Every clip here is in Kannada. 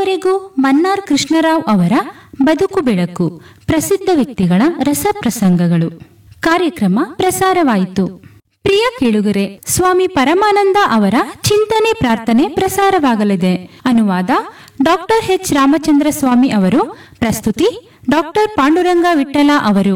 ಇದುವರೆಗೂ ಮನ್ನಾರ್ ಕೃಷ್ಣರಾವ್ ಅವರ ಬದುಕು ಬೆಳಕು ಪ್ರಸಿದ್ಧ ವ್ಯಕ್ತಿಗಳ ರಸಪ್ರಸಂಗಗಳು ಕಾರ್ಯಕ್ರಮ ಪ್ರಸಾರವಾಯಿತು ಪ್ರಿಯ ಕೇಳುಗರೆ ಸ್ವಾಮಿ ಪರಮಾನಂದ ಅವರ ಚಿಂತನೆ ಪ್ರಾರ್ಥನೆ ಪ್ರಸಾರವಾಗಲಿದೆ ಅನುವಾದ ಡಾಕ್ಟರ್ ಎಚ್ ರಾಮಚಂದ್ರ ಸ್ವಾಮಿ ಅವರು ಪ್ರಸ್ತುತಿ ಡಾಕ್ಟರ್ ಪಾಂಡುರಂಗ ವಿಠಲ ಅವರು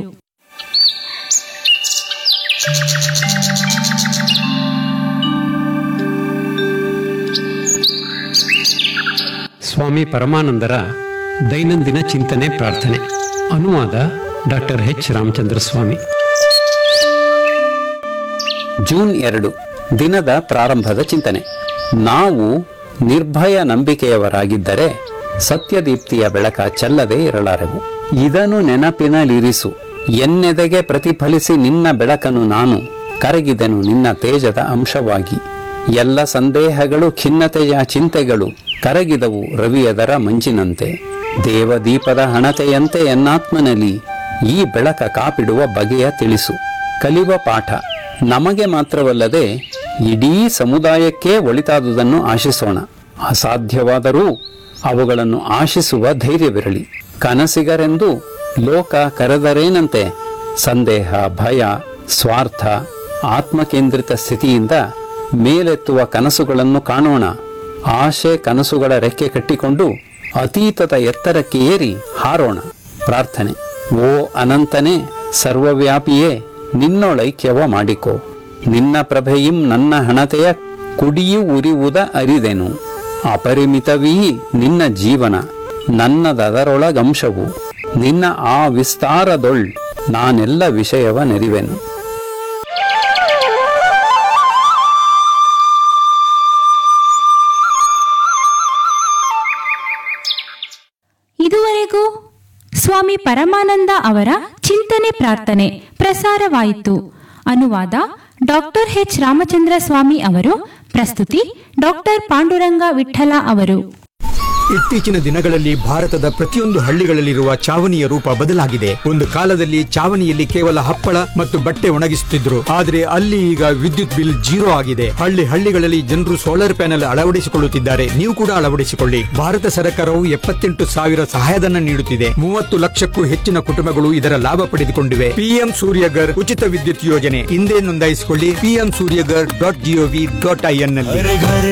ಸ್ವಾಮಿ ಪರಮಾನಂದರ ದೈನಂದಿನ ಚಿಂತನೆ ಪ್ರಾರ್ಥನೆ ಅನುವಾದ doctor H Ramachandra Swamy June ಎರಡು ದಿನದ ಪ್ರಾರಂಭದ ಚಿಂತನೆ ನಾವು ನಿರ್ಭಯ ನಂಬಿಕೆಯವರಾಗಿದ್ದರೆ ಸತ್ಯದೀಪ್ತಿಯ ಬೆಳಕ ಚೆಲ್ಲದೆ ಇರಲಾರೆವು ಇದನ್ನು ನೆನಪಿನಲ್ಲಿರಿಸು ಎನ್ನೆದೆಗೆ ಪ್ರತಿಫಲಿಸಿ ನಿನ್ನ ಬೆಳಕನ್ನು ನಾನು ಕರಗಿದೆನು ನಿನ್ನ ತೇಜದ ಅಂಶವಾಗಿ ಎಲ್ಲ ಸಂದೇಹಗಳು ಖಿನ್ನತೆಯ ಚಿಂತೆಗಳು ಕರಗಿದವು ರವಿಯದರ ಮಂಜಿನಂತೆ ದೇವದೀಪದ ಹಣತೆಯಂತೆ ಎನ್ನಾತ್ಮನಲ್ಲಿ ಈ ಬೆಳಕ ಕಾಪಿಡುವ ಬಗೆಯ ತಿಳಿಸು ಕಲಿವ ಪಾಠ ನಮಗೆ ಮಾತ್ರವಲ್ಲದೆ ಇಡೀ ಸಮುದಾಯಕ್ಕೆ ಒಳಿತಾದುದನ್ನು ಆಶಿಸೋಣ ಅಸಾಧ್ಯವಾದರೂ ಅವುಗಳನ್ನು ಆಶಿಸುವ ಧೈರ್ಯವಿರಲಿ ಕನಸಿಗರೆಂದು ಲೋಕ ಕರೆದರೇನಂತೆ ಸಂದೇಹ ಭಯ ಸ್ವಾರ್ಥ ಆತ್ಮಕೇಂದ್ರಿತ ಸ್ಥಿತಿಯಿಂದ ಮೇಲೆತ್ತುವ ಕನಸುಗಳನ್ನು ಕಾಣೋಣ ಆಶೆ ಕನಸುಗಳ ರೆಕ್ಕೆ ಕಟ್ಟಿಕೊಂಡು ಅತೀತದ ಎತ್ತರಕ್ಕೆ ಏರಿ ಹಾರೋಣ ಪ್ರಾರ್ಥನೆ ಓ ಅನಂತನೇ ಸರ್ವವ್ಯಾಪಿಯೇ ನಿನ್ನೊಳೈಕ್ಯವ ಮಾಡಿಕೋ ನಿನ್ನ ಪ್ರಭೆಯಿಂ ನನ್ನ ಹಣತೆಯ ಕುಡಿಯು ಉರಿವುದ ಅರಿದೆನು ಅಪರಿಮಿತವೀ ನಿನ್ನ ಜೀವನ ನನ್ನದರೊಳಗಂಶವು ನಿನ್ನ ಆ ವಿಸ್ತಾರದೊಳ್ ನಾನೆಲ್ಲ ವಿಷಯವ ನೆರಿವೆನು ಇದುವರೆಗೂ ಸ್ವಾಮಿ ಪರಮಾನಂದ ಅವರ ಚಿಂತನೆ ಪ್ರಾರ್ಥನೆ ಪ್ರಸಾರವಾಯಿತು ಅನುವಾದ ಡಾಕ್ಟರ್ ಎಚ್ ರಾಮಚಂದ್ರ ಸ್ವಾಮಿ ಅವರು ಪ್ರಸ್ತುತಿ ಡಾಕ್ಟರ್ ಪಾಂಡುರಂಗ ವಿಠಲ ಅವರು ಇತ್ತೀಚಿನ ದಿನಗಳಲ್ಲಿ ಭಾರತದ ಪ್ರತಿಯೊಂದು ಹಳ್ಳಿಗಳಲ್ಲಿರುವ ಚಾವಣಿಯ ರೂಪ ಬದಲಾಗಿದೆ ಒಂದು ಕಾಲದಲ್ಲಿ ಚಾವಣಿಯಲ್ಲಿ ಕೇವಲ ಹಪ್ಪಳ ಮತ್ತು ಬಟ್ಟೆ ಒಣಗಿಸುತ್ತಿದ್ರು ಆದರೆ ಅಲ್ಲಿ ಈಗ ವಿದ್ಯುತ್ ಬಿಲ್ ಜೀರೋ ಆಗಿದೆ ಹಳ್ಳಿ ಹಳ್ಳಿಗಳಲ್ಲಿ ಜನರು ಸೋಲಾರ್ ಪ್ಯಾನೆಲ್ ಅಳವಡಿಸಿಕೊಳ್ಳುತ್ತಿದ್ದಾರೆ ನೀವು ಕೂಡ ಅಳವಡಿಸಿಕೊಳ್ಳಿ ಭಾರತ ಸರ್ಕಾರವು ಎಪ್ಪತ್ತೆಂಟು ಸಾವಿರ ಸಹಾಯಧನ ನೀಡುತ್ತಿದೆ ಮೂವತ್ತು ಲಕ್ಷಕ್ಕೂ ಹೆಚ್ಚಿನ ಕುಟುಂಬಗಳು ಇದರ ಲಾಭ ಪಡೆದುಕೊಂಡಿವೆ ಪಿಎಂ ಸೂರ್ಯಗರ್ ಉಚಿತ ವಿದ್ಯುತ್ ಯೋಜನೆ ಹಿಂದೆ ನೋಂದಾಯಿಸಿಕೊಳ್ಳಿ PM Suryaghar dot GOV dot IN ನಲ್ಲಿ